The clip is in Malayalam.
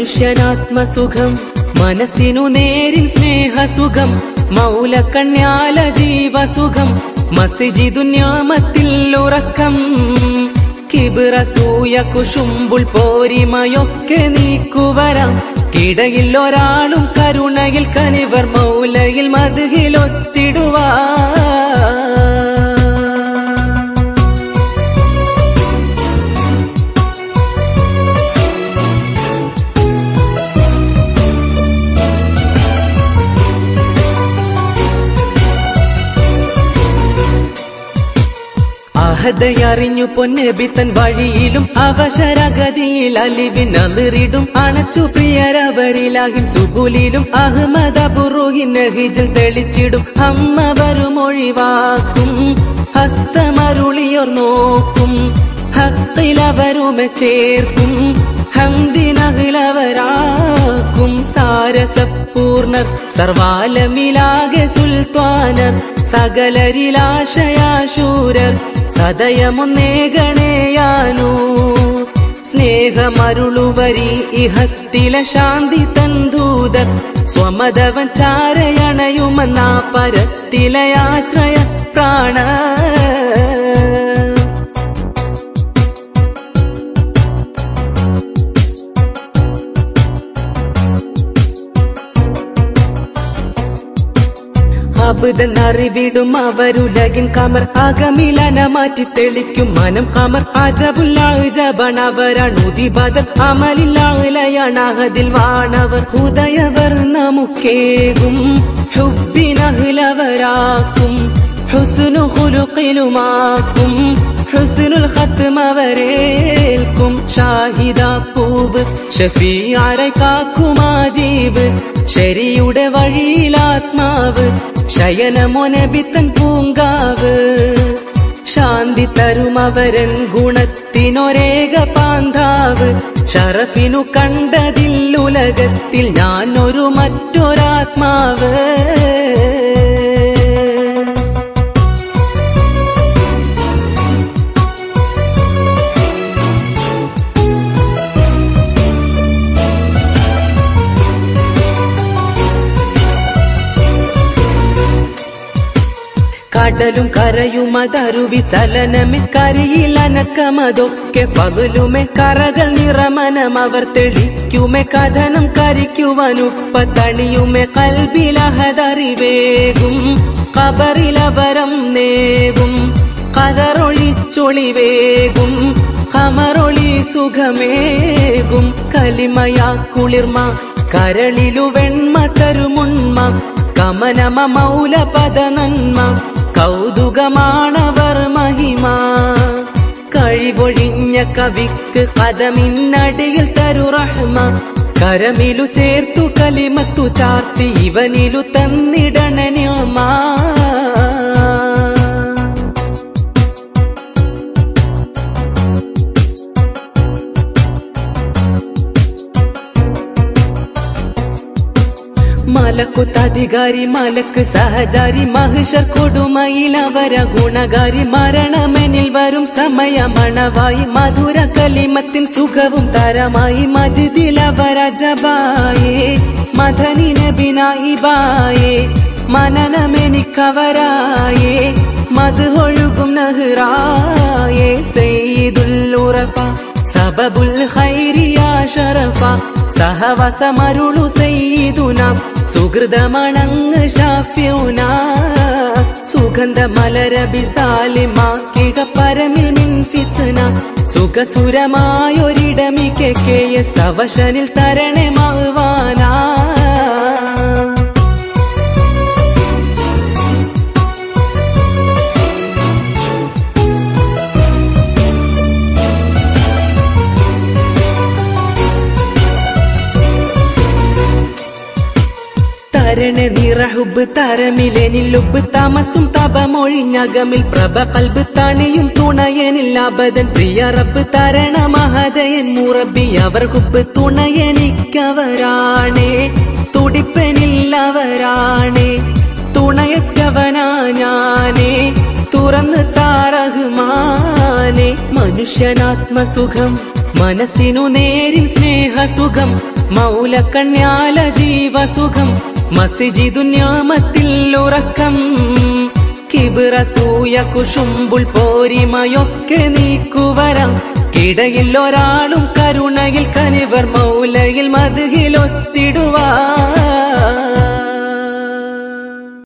മനുഷ്യനാത്മസുഖം മനസ്സിനു നേരിൻ സ്നേഹസുഖം മൗലക്കണ്യാല ജീവസുഖം മസ്ജിദുന്യാമത്തിൽ ഉറക്കം കിബിറസൂയ കുശുമ്പുൾ പോരിമയൊക്കെ നീക്കുവരാം കിടയിൽ ഒരാളും കരുണയിൽ കനിവർ മൗലയിൽ മതുകിലൊത്തിടുവാ അഹദയറിഞ്ഞു പൊന്നബിത്തൻ വഴിയിലും അവശരഗതിയിൽ അലിവിൻ അലിറിടും അണച്ചു പ്രിയരവരിലാഹിൻ സുബുലിലും അഹമ്മദ ബുറുഹിൻ നഹിജിൽ തെളിച്ചിടും അമ്മ വരും ഒഴിവാക്കും ഹസ്തമരുളിയോർ നോക്കും ഹത്തിലവരുമെ ചേർക്കും ഹംദിനകിലവരാക്കും സാരസപൂർണർ സർവാലമിലാകെ സുൽത്താനർ സകലരിലാശയാശൂരർ സദയമൊന്നേകണേയാനൂ സ്നേഹമരുളുവരി ഇഹത്തിലെ ശാന്തി തന്തൂതർ സ്വമതവൻ ചാരയണയുമെന്നാ പരത്തിലെ ആശ്രയ പ്രാണ അബുദൻ അറിവിടും അവരുലകിൻ കമർ അകമിലന മാറ്റി തെളിക്കും മനം കമർ അജബുല്ലാജബൺ അവരണുതി ബദർ അമലില്ലാളയാണഹതിൽ വാണവർ ഹുദയവർ നമുക്കേകും ഹുബിനഹിലവരാക്കും ഹുസ്നു ഹുലുക്കിലുമാക്കും ഹുസ്നുൽ ഖത്മ വരേൽക്കും ഷാഹിദ പൂവ് ഷഫീആരെ കാക്കുമാജീവ് ശരിയുടെ വഴിയിലാത്മാവ് ശയനമൊനബിത്തൻ പൂങ്കാവ് ശാന്തി തരുമവരൻ ഗുണത്തിനൊരേക പാന്താവ് ഷറഫിനു കണ്ടതിൽ ഉലകത്തിൽ ഞാൻ ഒരു മറ്റൊരാത്മാവ് കടലും കരയും അതരുവി ചലനമേ കരിയിൽ അനക്കമതൊക്കെ പകലുമേ കറകൾ നിറമനം അവർ തെളിക്കുമേ കഥനം കരിക്കുവാനുപ്പ തണിയുമേ കൽബിലഹതറിവേകും കബറിലവരം നേകും കതറൊളിച്ചൊളിവേകും കമറൊളി സുഖമേകും കലിമയാ കുളിർമ കരളിലു വെണ്മ തരുമുണ്മ കമനമ മൗലപദ നന്മ കൗതുകമാണവർ മഹിമ കഴിവൊഴിഞ്ഞ കവിക്ക് കഥമിന്നടിയിൽ തരു റഹ്മ കരമിലു ചേർത്തു കലിമത്തു ചാർത്തി ഇവനിലു തന്നിടണനുമാ മലക്കുത്തധികാരി മലക്ക് സഹചാരി മഹിഷർ കൊടുമയിൽ അവര ഗുണകാരി മരണമെനിൽ വരും സമയമണവായി മധുര കലിമത്തിൻ സുഖവും തരമായി മജിദിൽ അവര ജബായേ മദനി നബിനായി ബായേ മനനമെനിക്കവരായേ മത് ഒഴുകും നഹ്റായേ സെയ്തുൽ ഉറഫ സബബുൽ ഖൈരിയ ഷറഫ സഹവസമരുളു സെയ്തുന സുഹൃതമണങ്ങ് ഷാഫ്യൂന സുഗന്ധ മലരബി സാലിമാക്കിക പരമിൽ മിൻ ഫിത്ന സുഖസുരമായൊരിടമിക്കെ സവശനിൽ തരണേ മഹ്വാനാ തരണ നിറഹുബ് തരമിലെനിലുബ് തമസും തപമൊഴിഞ്ഞകമിൽ പ്രഭ കൽബ് തണിയും തുണയനിൽ അബദൻ പ്രിയ റബ്ബ് തരണ മഹദയൻ മുറബി അവർ ഹുബ് തുണയനിക്കവരാണേ തുടിപ്പനില്ലവരാണേ തുണയറ്റവനാ ഞാനേ തുറന്ന് താറഹ്മാനെ മനുഷ്യനാത്മസുഖം മനസ്സിനു നേരിൻ സ്നേഹസുഖം മൗലക്കണ്യാല ജീവസുഖം മസിജിദുന്യാമത്തിൽ ഉറക്കം കിബിറസൂയ കുഷുമ്പുൾ പോരിമയൊക്കെ നീക്കുവരാം കിടയിൽ ഒരാളും കരുണയിൽ കനിവർ മൗലയിൽ മതുകിലൊത്തിടുവാൻ